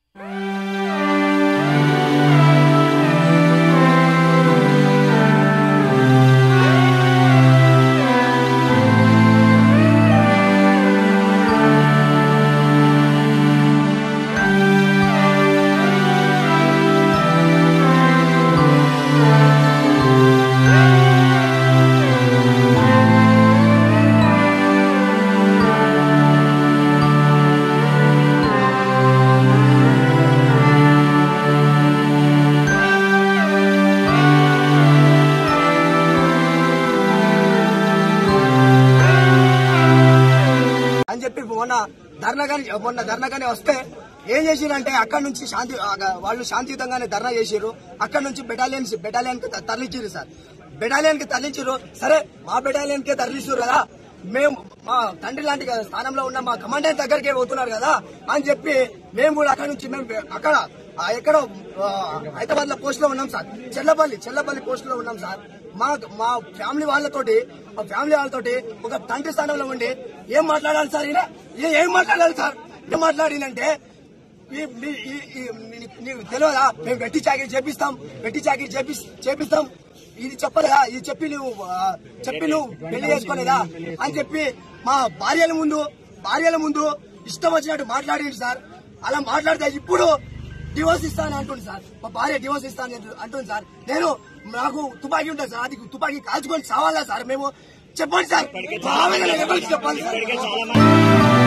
అని చెప్పి మొన్న ధర్నా కానీ మొన్న ధర్నా కానీ వస్తే ఏం చేసిరంటే అక్కడ నుంచి శాంతి ఆ, వాళ్ళు శాంతియుతంగానే ధర్నా చేసిర్రు అక్కడ నుంచి బెటాలియన్ బెటాలియన్ కి తరలించారు సార్ బెటాలియన్ కి తరలించారు సరే మా బెటాలియన్ కే తరలిస్తారు కదా మేము మా తండ్రి లాంటి స్థానంలో ఉన్న మా కమాండెంట్ దగ్గరికే పోతున్నారు కదా అని చెప్పి మేము కూడా అక్కడ నుంచి మేము అక్కడ ఆ, ఎక్కడో హైదరాబాద్ లో పోస్ట్ లో ఉన్నాం సార్ చెల్లపల్లి చెల్లపల్లి పోస్ట్ లో ఉన్నాం సార్ మా మా ఫ్యామిలీ వాళ్ళతోటి మా ఫ్యామిలీ వాళ్ళతోటి ఒక తండ్రి స్థానంలో ఉండి ఏం మాట్లాడాలి సార్ ఈయన ఏ- ఏం మాట్లాడాలి సార్ ఏం మాట్లాడిందంటే ఈ- మీ- ఈ- ఈ- నీ- నీకు తెలియదా మేము వెట్టి చాకరీ చేపిస్తాం వెట్టి చాకరీ చేపి చేపిస్తాం ఇది చెప్పలేదా ఇది చెప్పి నువ్వు ఆ, చెప్పి నువ్వు పెళ్లి చేసుకోలేదా అని చెప్పి మా భార్యల ముందు భార్యల ముందు ఇష్టం వచ్చినట్టు మాట్లాడింది సార్ అలా మాట్లాడితే ఇప్పుడు డివోర్స్ ఇస్తాను అంటుంది సార్ మా భార్య డివోర్స్ ఇస్తాను అంటు- అంటుంది సార్ నేను నాకు తుపాకీ ఉంటుంది సార్ అది తుపాకీ కాల్చుకొని చావాలా సార్ మేము చెప్పండి సార్ మా ఆవేదన ఎవరికి చెప్పాలి సార్